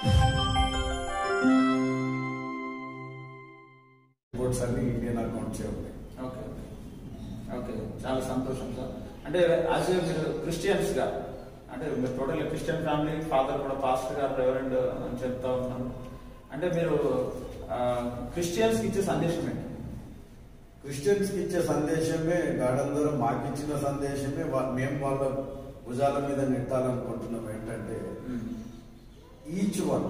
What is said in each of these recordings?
Reports అన్ని Indian అకౌంట్సే ఉన్నాయి okay okay చాలా సంతోషం సార్ అంటే యాజ్ మీరు క్రిస్టియన్స్ గా అంటే మీరు టోటల్ క్రిస్టియన్ ఫ్యామిలీ ఫాదర్ కూడా పాస్టర్ గారు రెవరెండ్ అని చెప్తా ఉన్నారు అంటే మీరు క్రిస్టియన్స్ కి ఇచ్చే సందేశం ఏంటి క్రిస్టియన్స్ కి ఇచ్చే సందేశమే గార్డెన్ ద్వారా మాకు ఇచ్చిన సందేశమే వా- మేము వాళ్ళ భుజాల మీద నెట్టాలనుకుంటున్నాం ఏంటంటే each one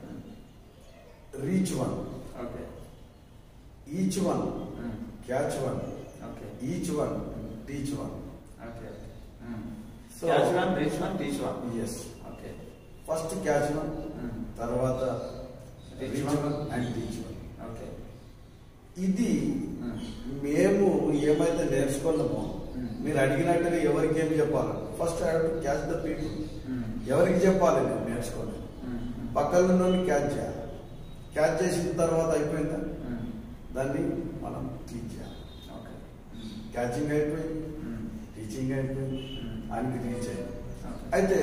reach one okay each one catch one okay each one teach one okay So- catch one reach one teach one yes okay first catch one తర్వాత Teach reach one. One and teach one okay ఇది మేము ఏమైతే నేర్చుకున్నామో Hmm. మీరు అడిగినట్టుగా ఎవరికి ఏం చెప్పాలి first I to catch the people ఎవరికి చెప్పాలి నేను నేర్చుకోలేదు పక్కన ఉన్న క్యాచ్ చేయాలి క్యాచ్ చేసిన తర్వాత అయిపోయిందా దాన్ని మనం టీచ్ చేయాలి ఓకే క్యాచింగ్ అయిపోయింది టీచింగ్ అయిపోయింది ఆయనకి రీచ్ అయింది అయితే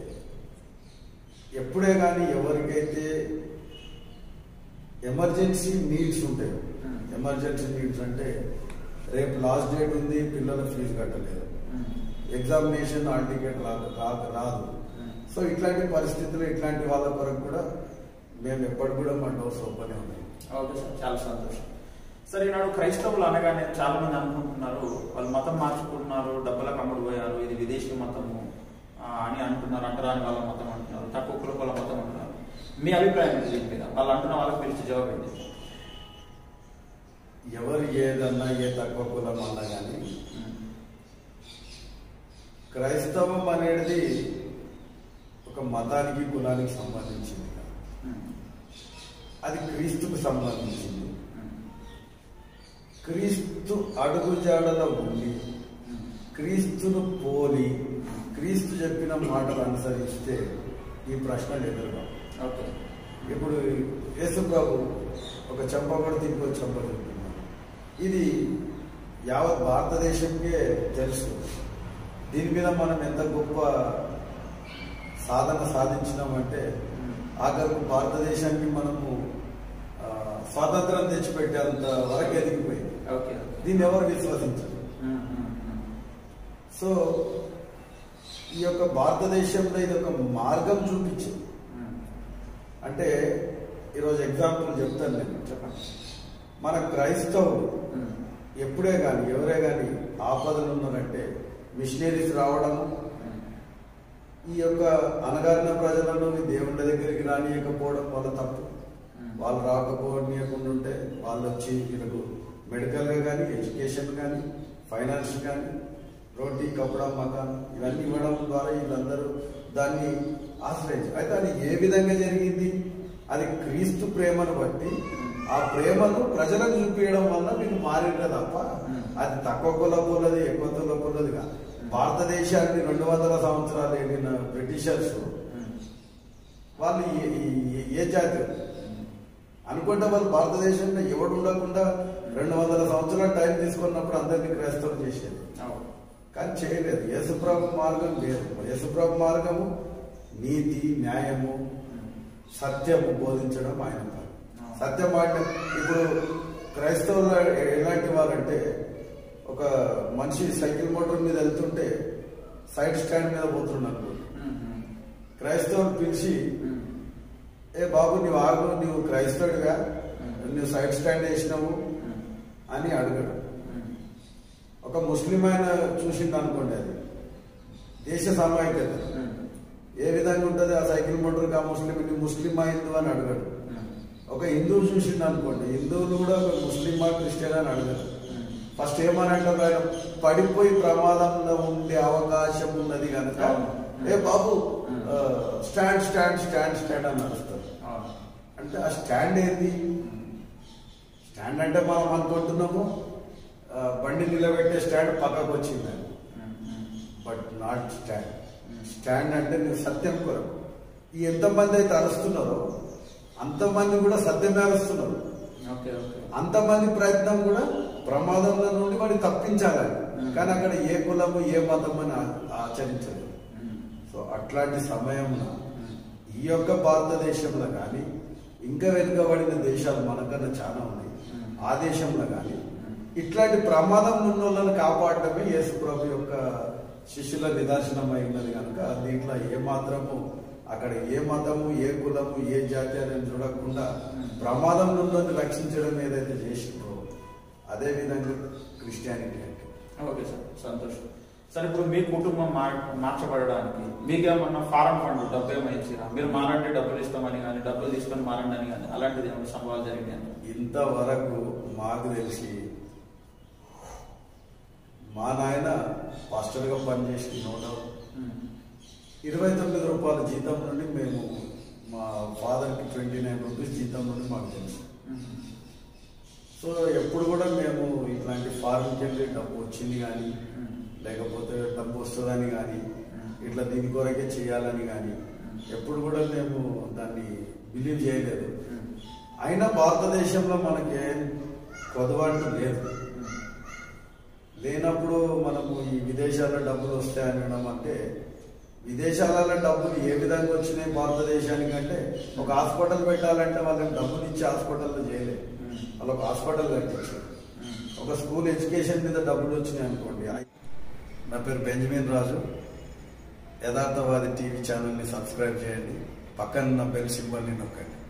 ఎప్పుడే కానీ ఎవరికైతే ఎమర్జెన్సీ నీడ్స్ ఉంటాయి Hmm. ఎమర్జెన్సీ నీడ్స్ అంటే రేపు లాస్ట్ డేట్ ఉంది పిల్లల ఫీజు కట్టలేదు ఎగ్జామినేషన్ హాల్ టికెట్ రాదు రాదు రాదు సో ఇట్లాంటి పరిస్థితులు ఇట్లాంటి వాళ్ళ కొరకు కూడా మేము ఎప్పటి కూడా మా డోర్స్ ఓపెన్ ఉన్నాయి ఓకే సార్ చాలా సంతోషం సార్ ఈనాడు క్రైస్తవులు అనగానే చాలా మంది అనుకుంటున్నారు వాళ్ళు మతం మార్చుకుంటున్నారు డబ్బులకు అమ్ముడు పోయారు ఇది విదేశీ మతము ఆ, అని అంటున్నారు అంటరాని వాళ్ళ మతం అంటున్నారు తక్కువ కులకుల మతం అంటున్నారు మీ అభిప్రాయం ఏంటి దీని మీద వాళ్ళు అంటున్న వాళ్ళకి పిలిచి జవాబు ఏంటి ఎవరు ఏదన్నా ఏ తక్కువ కులం అన్నా కానీ క్రైస్తవం అనేది ఒక మతానికి కులానికి సంబంధించింది కాదు. అది క్రీస్తుకు సంబంధించింది క్రీస్తు అడుగుజాడలో ఉండి క్రీస్తును పోలి క్రీస్తు చెప్పిన మాటలు అనుసరిస్తే ఈ ప్రశ్నలు ఎదురుగా ఓకే ఇప్పుడు యేసు ప్రభు ఒక చెంపబడి ఇంకో చెంప చెప్తున్నారు ఇది యావత్ భారతదేశంకే తెలుసు దీని మీద మనం ఎంత గొప్ప సాధన సాధించినామంటే ఆఖరికి భారతదేశానికి మనము ఆ, స్వాతంత్రం తెచ్చిపెట్టేంత వరకు ఎదిగిపోయింది ఓకే దీన్ని ఎవరు విశ్వసించరు సో ఈ యొక్క భారతదేశంలో ఇది ఒక మార్గం చూపించింది అంటే ఈరోజు ఎగ్జాంపుల్ చెప్తాను నేను చెప్పండి మన క్రైస్తవులు ఎప్పుడే కానీ ఎవరే కానీ ఆపదలు ఉన్నారంటే మిషనరీస్ రావడము ఈ యొక్క అనగారిన ప్రజలను ఈ దేవుళ్ళ దగ్గరికి రానియకపోవడం వల్ల తప్పు వాళ్ళు రాకపోనీయకుండా ఉంటే వాళ్ళు వచ్చి వీళ్ళకు మెడికల్గా కానీ ఎడ్యుకేషన్ కానీ ఫైనాన్స్ కానీ రోటీ కప్పడం మకాన్ ఇవన్నీ ఇవ్వడం ద్వారా వీళ్ళందరూ దాన్ని ఆశ్రయించారు అయితే అది ఏ విధంగా జరిగింది అది క్రీస్తు ప్రేమను బట్టి ఆ ప్రేమను ప్రజలకు చూపించడం వల్ల మీకు మారిందే తప్ప అది తక్కువ కులపులది ఎక్కువ కులపులది కాదు భారతదేశాన్ని రెండు వందల సంవత్సరాలు ఏలిన బ్రిటిషర్స్ వాళ్ళు ఏ- ఏ- ఏ జాతి అనుకుంటే వాళ్ళు భారతదేశంలో ఎవడు ఉండకుండా రెండు వందల సంవత్సరాలు టైం తీసుకున్నప్పుడు అందరినీ క్రైస్తవం చేసేది కానీ చేయలేదు యేసుప్రభు మార్గం లేదు యేసుప్రభు మార్గము నీతి న్యాయము సత్యము బోధించడం ఆయన పని సత్యం అంటే ఇప్పుడు క్రైస్తవులు ఎలాంటి వారంటే ఒక మనిషి సైకిల్ మోటార్ మీద వెళ్తుంటే సైడ్ స్టాండ్ మీద పోతున్నాడు క్రైస్తవులు పిలిచి ఏ బాబు నీవు ఆగు నీవు క్రైస్తవుడిగా నువ్వు సైడ్ స్టాండ్ వేసినావు అని అడగడు ఒక ముస్లిం ఆయన చూసింది అనుకోండి అది దేశ సమైక్యత ఏ విధంగా ఉంటుంది ఆ సైకిల్ మోటార్కి ఆ ముస్లిం నీ ముస్లిమా హిందూ అని అడగడు ఒక హిందువు చూసింది అనుకోండి హిందువులు కూడా ఒక ముస్లిమా క్రిస్టియన్ అని అడగరు ఫస్ట్ ఏమని అంటారు ఆయన పడిపోయి ప్రమాదంలో ఉండే అవకాశం ఉన్నది కనుక ఏ బాబు ఆ, స్టాండ్ స్టాండ్ స్టాండ్ స్టాండ్ అని నడుస్తారు అంటే ఆ స్టాండ్ ఏంది స్టాండ్ అంటే మనం అనుకుంటున్నాము ఆ, బండి నిలబెట్టే స్టాండ్ పక్కకు వచ్చిందని బట్ నాట్ స్టాండ్ స్టాండ్ అంటే నువ్వు సత్యం కొరకు ఈ ఎంతమంది అయితే అరుస్తున్నారో అంతమంది కూడా సత్యమే అరుస్తున్నారు ఓకే ఓకే అంతమంది ప్రయత్నం కూడా ప్రమాదంలో నుండి వాడిని తప్పించాలని కానీ అక్కడ ఏ కులము ఏ మతం అని ఆ- ఆచరించలేదు సో అట్లాంటి సమయంలో ఈ యొక్క భారతదేశంలో కానీ ఇంకా వెనుకబడిన దేశాలు మనకన్నా చాలా ఉన్నాయి ఆ దేశంలో కానీ ఇట్లాంటి ప్రమాదం ఉన్న వాళ్ళని కాపాడటమే యేసు ప్రభు యొక్క శిష్యుల నిదర్శనమై ఉన్నది కనుక దీంట్లో ఏ మాత్రము అక్కడ ఏ మతము ఏ కులము ఏ జాతి అనేది చూడకుండా ప్రమాదం నుండి రక్షించడం ఏదైతే చేసిందో అదే విధంగా క్రిస్టియానిటీ అంటే ఓకే సార్ సంతోషం సార్ ఇప్పుడు మీ కుటుంబం మార్- మార్చబడడానికి మీకేమన్నా ఫారం ఫండ్ డబ్బు ఏమైనా ఇచ్చిరా మీరు మారంటే డబ్బులు ఇస్తామని కానీ డబ్బులు తీసుకొని మారండి అని కానీ అలాంటిది ఏమైనా సంభవాలు జరిగినాయి ఇంతవరకు మాకు తెలిసి మా నాయన పాస్టర్గా పనిచేసి నోట ఇరవై తొమ్మిది రూపాయల జీతం నుండి మేము మా ఫాదర్కి ట్వంటీ నైన్ రూపీస్ జీతం నుండి మాకు తెలుసు సో ఎప్పుడు కూడా మేము ఇట్లాంటి ఫార్మ్కి వెళ్ళి డబ్బు వచ్చింది కానీ లేకపోతే డబ్బు వస్తుందని కానీ ఇట్లా దీని కొరకే చేయాలని కానీ ఎప్పుడు కూడా మేము దాన్ని బిలీవ్ చేయలేదు అయినా భారతదేశంలో మనకేం కొదవంటూ లేదు లేనప్పుడు మనము ఈ విదేశాల్లో డబ్బులు వస్తాయని అనడం అంటే విదేశాలలో డబ్బులు ఏ విధంగా వచ్చినాయి భారతదేశానికి అంటే ఒక హాస్పిటల్ పెట్టాలంటే వాళ్ళకి డబ్బులు ఇచ్చి హాస్పిటల్లో చేయలేదు వాళ్ళు ఒక హాస్పిటల్ కట్టించారు ఒక స్కూల్ ఎడ్యుకేషన్ మీద డబ్బులు వచ్చినాయి అనుకోండి నా పేరు బెంజమిన్ రాజు యథార్థవాది టీవీ ఛానల్ని సబ్స్క్రైబ్ చేయండి పక్కన ఉన్న బెల్ సింబల్ని నొక్కండి